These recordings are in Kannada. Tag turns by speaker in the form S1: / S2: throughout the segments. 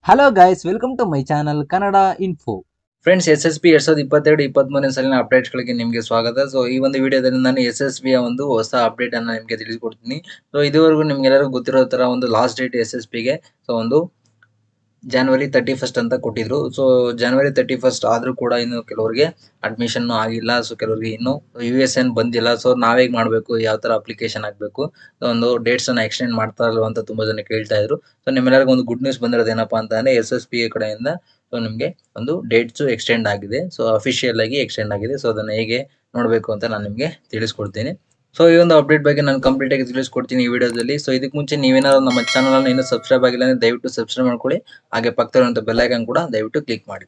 S1: hello guys welcome to my channel Kannada info
S2: friends S S P ಎರಡ್ ಸಾವಿರದ ಇಪ್ಪತ್ತೆರಡು ಇಪ್ಪತ್ಮೂರನೇ ಸಾಲಿನ ಅಪ್ಡೇಟ್ಸ್ಗಳಿಗೆ ನಿಮಗೆ ಸ್ವಾಗತ ಸೊ ಈ ಒಂದು ವಿಡಿಯೋದಲ್ಲಿ ನಾನು ಎಸ್ ಎಸ್ ಯ ಒಂದು ಹೊಸ ಅಪ್ಡೇಟ್ ಅನ್ನ ನಿಮಗೆ ತಿಳಿಸ್ಕೊಡ್ತೀನಿ ಸೊ ಇದುವರೆಗೂ ನಿಮ್ಗೆಲ್ಲರಿಗೂ ಗೊತ್ತಿರೋ ತರ ಒಂದು ಲಾಸ್ಟ್ ಡೇಟ್ ಎಸ್ ಎಸ್ ಪಿಗೆ ಸೊ ಒಂದು ಜಾನ್ವರಿ ತರ್ಟಿ ಫಸ್ಟ್ ಅಂತ ಕೊಟ್ಟಿದ್ರು ಸೊ ಜಾನ್ವರಿ ತರ್ಟಿ ಫಸ್ಟ್ ಆದ್ರೂ ಕೂಡ ಇನ್ನು ಕೆಲವರಿಗೆ ಅಡ್ಮಿಷನ್ ಆಗಿಲ್ಲ ಸೊ ಕೆಲವರಿಗೆ ಇನ್ನು ಯು ಎಸ್ ಎನ್ ಬಂದಿಲ್ಲ ಸೊ ನಾವೇಗ್ ಮಾಡಬೇಕು ಯಾವ ತರ ಅಪ್ಲಿಕೇಶನ್ ಹಾಕಬೇಕು ಒಂದು ಡೇಟ್ಸ್ ಅನ್ನ ಎಕ್ಸ್ಟೆಂಡ್ ಮಾಡ್ತಾ ಇಲ್ವಾ ಅಂತ ತುಂಬಾ ಜನ ಕೇಳ್ತಾ ಇದ್ರು ಸೊ ನಿಮ್ಮೆಲ್ಲರಿಗೂ ಒಂದು ಗುಡ್ ನ್ಯೂಸ್ ಬಂದಿರೋದು ಏನಪ್ಪಾ ಅಂತ ಅಂದ್ರೆ ಎಸ್ ಎಸ್ ಪಿ ಕಡೆಯಿಂದ ಸೊ ನಿಮಗೆ ಒಂದು ಡೇಟ್ಸ್ ಎಕ್ಸ್ಟೆಂಡ್ ಆಗಿದೆ ಸೊ ಅಫಿಷಿಯಲ್ ಆಗಿ ಎಕ್ಸ್ಟೆಂಡ್ ಆಗಿದೆ ಸೊ ಅದನ್ನ ಹೇಗೆ ನೋಡಬೇಕು ಅಂತ ನಾನು ನಿಮಗೆ ತಿಳಿಸ್ಕೊಡ್ತೀನಿ ಸೊ ಈ ಒಂದು ಅಪ್ಡೇಟ್ ಬಗ್ಗೆ ನಾನು ಕಂಪ್ಲೀಟ್ ಆಗಿ ತಿಳಿಸ್ಕೊಡ್ತೀನಿ ಈ ವಿಡಿಯೋದಲ್ಲಿ ಸೊ ಇದಕ್ಕೆ ಮುಂಚೆ ನೀವೇನಾದ್ರು ನಮ್ಮ ಚಾನಲ್ ಅನ್ನು ಇನ್ನೂ ಸಬ್ಸ್ಕ್ರೈಬ್ ಆಗಿಲ್ಲ ಅಂದ್ರೆ ದಯವಿಟ್ಟು ಸಬ್ಸ್ಕ್ರೈಬ್ ಮಾಡ್ಕೊಳ್ಳಿ ಹಾಗೆ ಪಕ್ಕದಲ್ಲಿರುವಂಥ ಬೆಲ್ ಐಕಾನ್ ಕೂಡ ದಯವಿಟ್ಟು ಕ್ಲಿಕ್ ಮಾಡಿ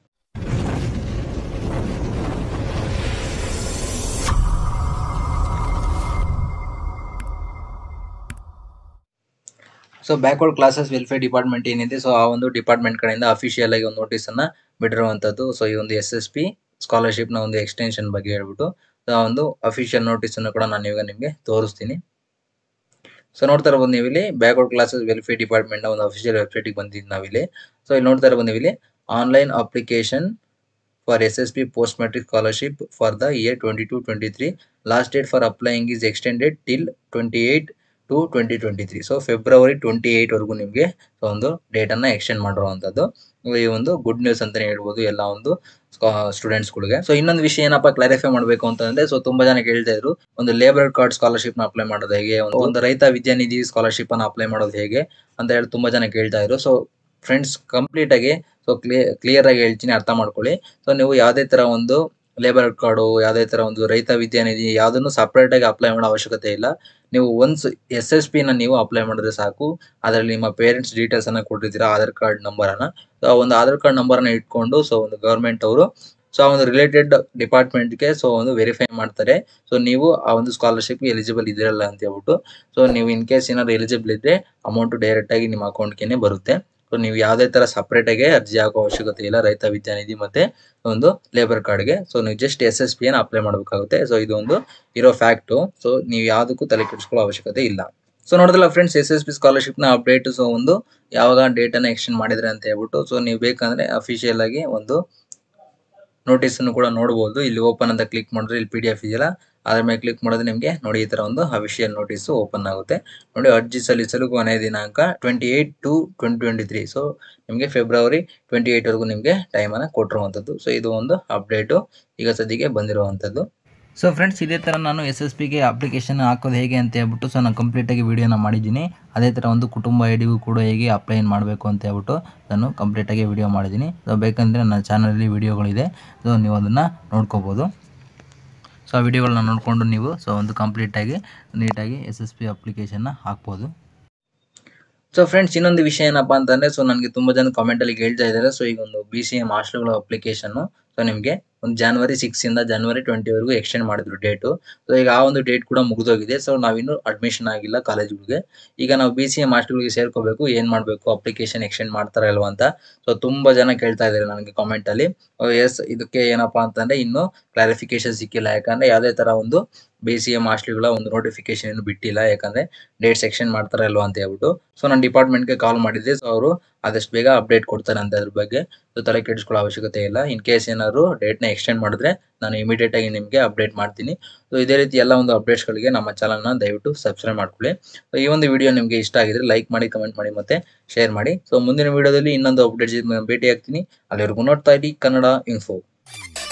S2: so backward classes welfare department ಏನಿದೆ ಸೊ ಆ ಒಂದು ಡಿಪಾರ್ಟ್ಮೆಂಟ್ ಕಡೆಯಿಂದ ಅಫಿಷಿಯಲ್ ಆಗಿ ಒಂದು ನೋಟಿಸ್ ಅನ್ನ ಬಿಟ್ಟಿರುವಂತದ್ದು ಸೊ ಈ ಒಂದು ಎಸ್ ಎಸ್ ಪಿ ಸ್ಕಾಲರ್ಶಿಪ್ ನ ಒಂದು ಎಕ್ಸ್ಟೆನ್ಷನ್ ಬಗ್ಗೆ ಹೇಳ್ಬಿಟ್ಟು ಸೊ ಆ ಒಂದು ಅಫಿಷಿಯಲ್ ನೋಟಿಸ್ ಅನ್ನು ಕೂಡ ನಾನು ಇವಾಗ ನಿಮಗೆ ತೋರಿಸ್ತೀನಿ ಸೊ ನೋಡ್ತಾ ಇರಬಹುದು ನೀವು ಇಲ್ಲಿ ಬ್ಯಾಕ್ವರ್ಡ್ ಕ್ಲಾಸಸ್ ವೆಲ್ಫೇರ್ ಡಿಪಾರ್ಟ್ಮೆಂಟ್ ನ ಒಂದು ಅಫಿಷಿಯಲ್ ವೆಬ್ಸೈಟ್ ಬಂದಿದ್ದು ನಾವಿಲ್ಲಿ ಸೊ ಇಲ್ಲಿ ನೋಡ್ತಾ ಇರಬಹುದು ನೀವು ಇಲ್ಲಿ online application for S S P post matric scholarship for the year twenty two twenty three last date for applying is extended till twenty eight two twenty twenty three so February twenty eight ವರೆಗೂ ನಿಮಗೆ ಒಂದು ಡೇಟ್ ಅನ್ನ ಎಕ್ಸ್ಟೆಂಡ್ ಮಾಡಿರುವಂತದ್ದು ಈ ಒಂದು ಗುಡ್ ನ್ಯೂಸ್ ಅಂತಾನೆ ಹೇಳ್ಬೋದು ಎಲ್ಲ ಒಂದು ಸ್ಟೂಡೆಂಟ್ಸ್ಗಳಿಗೆ ಸೊ ಇನ್ನೊಂದು ವಿಷಯ ಏನಪ್ಪಾ ಕ್ಲಾರಿಫೈ ಮಾಡಬೇಕು ಅಂತಂದ್ರೆ ಸೊ ತುಂಬಾ ಜನ ಕೇಳ್ತಾ ಇದ್ರು ಒಂದು ಲೇಬರ್ ಕಾರ್ಡ್ ಸ್ಕಾಲರ್ಶಿಪ್ ನ ಅಪ್ಲೈ ಮಾಡೋದು ಹೇಗೆ ಒಂದು- ಒಂದು ರೈತ ವಿದ್ಯಾನಿಧಿ ಸ್ಕಾಲರ್ಶಿಪ್ ಅನ್ನ ಅಪ್ಲೈ ಮಾಡೋದು ಹೇಗೆ ಅಂತ ಹೇಳಿ ತುಂಬಾ ಜನ ಕೇಳ್ತಾ ಇದ್ರು ಸೊ ಫ್ರೆಂಡ್ಸ್ ಕಂಪ್ಲೀಟ್ ಆಗಿ ಸೊ ಕ್ಲಿಯರ್ ಆಗಿ ಹೇಳ್ತೀನಿ ಅರ್ಥ ಮಾಡ್ಕೊಳ್ಳಿ ಸೊ ನೀವು ಯಾವುದೇ ತರ ಒಂದು ಲೇಬರ್ ಕಾರ್ಡು ಯಾವುದೇ ತರ ಒಂದು ರೈತ ವಿದ್ಯಾನಿಧಿ ಯಾವುದನ್ನು ಸಪರೇಟ್ ಆಗಿ ಅಪ್ಲೈ ಮಾಡೋ ಅವಶ್ಯಕತೆ ಇಲ್ಲ ನೀವು ಒನ್ಸ್ ಎಸ್ ಎಸ್ ಪಿ ನ ನೀವು ಅಪ್ಲೈ ಮಾಡಿದ್ರೆ ಸಾಕು ಅದರಲ್ಲಿ ನಿಮ್ಮ ಪೇರೆಂಟ್ಸ್ ಡೀಟೇಲ್ಸ್ ಅನ್ನ ಕೊಟ್ಟಿದ್ದೀರಾ ಆಧಾರ್ ಕಾರ್ಡ್ ನಂಬರ್ ಅನ್ನ ಸೊ ಆ ಒಂದು ಆಧಾರ್ ಕಾರ್ಡ್ ನಂಬರ್ ಅನ್ನ ಇಟ್ಕೊಂಡು ಸೊ ಒಂದು ಗವರ್ಮೆಂಟ್ ಅವರು ಸೊ ಆ ಒಂದು ರಿಲೇಟೆಡ್ ಡಿಪಾರ್ಟ್ಮೆಂಟ್ಗೆ ಸೊ ಒಂದು ವೆರಿಫೈ ಮಾಡ್ತಾರೆ ಸೊ ನೀವು ಆ ಒಂದು ಸ್ಕಾಲರ್ಶಿಪ್ ಎಲಿಜಿಬಲ್ ಇದಿರಲ್ಲ ಅಂತ ಹೇಳ್ಬಿಟ್ಟು ಸೊ ನೀವು ಇನ್ ಕೇಸ್ ಏನಾದ್ರು ಎಲಿಜಿಬಲ್ ಇದ್ರೆ ಅಮೌಂಟ್ ಡೈರೆಕ್ಟ್ ಆಗಿ ನಿಮ್ಮ ಅಕೌಂಟ್ಗೆ ಬರುತ್ತೆ ಸೊ ನೀವು ಯಾವುದೇ ತರ ಸಪರೇಟ್ ಆಗಿ ಅರ್ಜಿ ಹಾಕೋ ಅವಶ್ಯಕತೆ ಇಲ್ಲ ರೈತ ವಿದ್ಯಾನಿಧಿ ಮತ್ತೆ ಒಂದು ಲೇಬರ್ ಕಾರ್ಡ್ಗೆ ಸೊ ನೀವು ಜಸ್ಟ್ ಎಸ್ ಎಸ್ ಪಿ ಅನ್ನ ಅಪ್ಲೈ ಮಾಡಬೇಕಾಗುತ್ತೆ ಸೊ ಇದು ಒಂದು ಇರೋ ಫ್ಯಾಕ್ಟು ಸೊ ನೀವು ಯಾವುದಕ್ಕೂ ತಲೆ ಕೆಡಿಸ್ಕೊಳ್ಳೋ ಅವಶ್ಯಕತೆ ಇಲ್ಲ ಸೊ ನೋಡಿದ್ರಲ್ಲ friends S S P scholarship ನ ಅಪ್ಡೇಟ್ ಸೊ ಒಂದು ಯಾವಾಗ ಡೇಟ್ ಅನ್ನ ಎಕ್ಸ್ಟೆಂಡ್ ಮಾಡಿದ್ರೆ ಅಂತ ಹೇಳ್ಬಿಟ್ಟು ಸೊ ನೀವು ಬೇಕಂದ್ರೆ ಅಫಿಷಿಯಲ್ ಆಗಿ ಒಂದು ನೋಟಿಸ್ ಅನ್ನು ಕೂಡ ನೋಡಬಹುದು ಇಲ್ಲಿ ಓಪನ್ ಅಂತ ಕ್ಲಿಕ್ ಮಾಡಿದ್ರೆ ಇಲ್ಲಿ ಪಿ ಡಿ ಎಫ್ ಇದೆಯಲ್ಲ ಅದ್ರ ಮೇಲೆ ಕ್ಲಿಕ್ ಮಾಡಿದ್ರೆ ನಿಮಗೆ ನೋಡಿ ಈ ತರ ಒಂದು ಅಫಿಷಿಯಲ್ ನೋಟಿಸ್ ಓಪನ್ ಆಗುತ್ತೆ ನೋಡಿ ಅರ್ಜಿ ಸಲ್ಲಿಸಲು ಕೊನೆಯ ದಿನಾಂಕ twenty eight two twenty twenty three so ನಿಮಗೆ ಫೆಬ್ರವರಿ ಟ್ವೆಂಟಿ ಏಟ್ ವರೆಗೂ ನಿಮಗೆ ಟೈಮ್ ಅನ್ನ ಕೊಟ್ಟಿರುವಂತದ್ದು ಸೊ ಇದು ಒಂದು ಅಪ್ಡೇಟು ಈಗ ಸದ್ಯಕ್ಕೆ ಬಂದಿರುವಂತದ್ದು
S1: ಸೊ ಫ್ರೆಂಡ್ಸ್ ಇದೇ ಥರ ನಾನು ಎಸ್ ಎಸ್ ಪಿಗೆ ಅಪ್ಲಿಕೇಶನ್ ಹಾಕೋದು ಹೇಗೆ ಅಂತ ಹೇಳ್ಬಿಟ್ಟು ಸೊ ನಾನು ಕಂಪ್ಲೀಟಾಗಿ ವೀಡಿಯೋನ ಮಾಡಿದ್ದೀನಿ ಅದೇ ಥರ ಒಂದು ಕುಟುಂಬ ಐಡಿಗೂ ಕೂಡ ಹೇಗೆ ಅಪ್ಲೈ ಮಾಡಬೇಕು ಅಂತ ಹೇಳ್ಬಿಟ್ಟು ನಾನು ಕಂಪ್ಲೀಟಾಗಿ ವಿಡಿಯೋ ಮಾಡಿದ್ದೀನಿ ಸೊ ಬೇಕಂದರೆ ನನ್ನ ಚಾನಲಲ್ಲಿ ವಿಡಿಯೋಗಳಿದೆ ಸೊ ನೀವು ಅದನ್ನು ನೋಡ್ಕೋಬೋದು ಸೊ ಆ ವಿಡಿಯೋಗಳನ್ನ ನೋಡಿಕೊಂಡು ನೀವು ಸೊ ಒಂದು ಕಂಪ್ಲೀಟಾಗಿ ನೀಟಾಗಿ ಎಸ್ ಎಸ್ ಪಿ ಅಪ್ಲಿಕೇಶನ್ನ ಹಾಕ್ಬೋದು
S2: ಸೊ ಫ್ರೆಂಡ್ಸ್ ಇನ್ನೊಂದು ವಿಷಯ ಏನಪ್ಪಾ ಅಂತಂದ್ರೆ ಸೊ ನನಗೆ ತುಂಬಾ ಜನ ಕಾಮೆಂಟ್ ಅಲ್ಲಿ ಕೇಳ್ತಾ ಇದ್ದಾರೆ ಸೊ ಈಗ ಒಂದು ಬಿ ಸಿ ಎಂ ಹಾಸ್ಟೆಲ್ಗಳ ಅಪ್ಲಿಕೇಶನ್ ಸೊ ನಿಮಗೆ ಒಂದು ಜಾನ್ವರಿ ಸಿಕ್ಸ್ ಇಂದ ಜಾನ್ವರಿ ಟ್ವೆಂಟಿ ವರೆಗೂ ಎಕ್ಸ್ಟೆಂಡ್ ಮಾಡಿದ್ರು ಡೇಟು ಸೊ ಈಗ ಆ ಒಂದು ಡೇಟ್ ಕೂಡ ಮುಗಿದೋಗಿದೆ ಸೊ ನಾವಿನ್ನು ಅಡ್ಮಿಷನ್ ಆಗಿಲ್ಲ ಕಾಲೇಜ್ಗಳಿಗೆ ಈಗ ನಾವು ಬಿ ಸಿ ಎಂ ಹಾಸ್ಟೆಲ್ಗೆ ಸೇರ್ಕೋಬೇಕು ಏನ್ ಮಾಡಬೇಕು ಅಪ್ಲಿಕೇಶನ್ ಎಕ್ಸ್ಟೆಂಡ್ ಮಾಡ್ತಾರ ಇಲ್ವಾ ಅಂತ ಸೊ ತುಂಬಾ ಜನ ಕೇಳ್ತಾ ಇದ್ದಾರೆ ನನಗೆ ಕಾಮೆಂಟ್ ಅಲ್ಲಿ ಎಸ್ ಇದಕ್ಕೆ ಏನಪ್ಪಾ ಅಂತಂದ್ರೆ ಇನ್ನು ಕ್ಲಾರಿಫಿಕೇಶನ್ ಸಿಕ್ಕಿಲ್ಲ ಯಾಕಂದ್ರೆ ಯಾವುದೇ ತರ ಒಂದು ಬಿ ಸಿ ಎಂ ಹಾಸ್ಟೆಲ್ಗಳ ಒಂದು ನೋಟಿಫಿಕೇಶನ್ ಏನು ಬಿಟ್ಟಿಲ್ಲ ಯಾಕಂದ್ರೆ ಡೇಟ್ಸ್ ಎಕ್ಸ್ಟೆಂಡ್ ಮಾಡ್ತಾರ ಇಲ್ವಾ ಅಂತ ಹೇಳ್ಬಿಟ್ಟು ಸೊ ನಾನು ಡಿಪಾರ್ಟ್ಮೆಂಟ್ಗೆ ಕಾಲ್ ಮಾಡಿದ್ದೆ ಸೊ ಅವರು ಆದಷ್ಟು ಬೇಗ ಅಪ್ಡೇಟ್ ಕೊಡ್ತಾರೆ ಅಂತ ಅದ್ರ ಬಗ್ಗೆ ಸೊ ತಲೆ ಕೆಡಿಸ್ಕೊಳ್ಳೋ ಅವಶ್ಯಕತೆ ಇಲ್ಲ ಇನ್ ಕೇಸ್ ಏನಾದ್ರು ಡೇಟ್ನ ಎಕ್ಸ್ಟೆಂಡ್ ಮಾಡಿದ್ರೆ ನಾನು ಇಮಿಡಿಯೇಟ್ ಆಗಿ ನಿಮಗೆ ಅಪ್ಡೇಟ್ ಮಾಡ್ತೀನಿ ಸೊ ಇದೇ ರೀತಿ ಎಲ್ಲ ಒಂದು ಅಪ್ಡೇಟ್ಸ್ಗಳಿಗೆ ನಮ್ಮ ಚಾನಲ್ನ ದಯವಿಟ್ಟು ಸಬ್ಸ್ಕ್ರೈಬ್ ಮಾಡ್ಕೊಳ್ಳಿ ಸೊ ಈ ಒಂದು ವಿಡಿಯೋ ನಿಮಗೆ ಇಷ್ಟ ಆಗಿದ್ರೆ ಲೈಕ್ ಮಾಡಿ ಕಮೆಂಟ್ ಮಾಡಿ ಮತ್ತೆ ಶೇರ್ ಮಾಡಿ ಸೊ ಮುಂದಿನ ವಿಡಿಯೋದಲ್ಲಿ ಇನ್ನೊಂದು ಅಪ್ಡೇಟ್ಸ್ ಭೇಟಿ ಆಗ್ತೀನಿ ಅಲ್ಲಿವರೆಗೂ ನೋಡ್ತಾ ಇರಿ ಕನ್ನಡ ಇನ್ಫೋ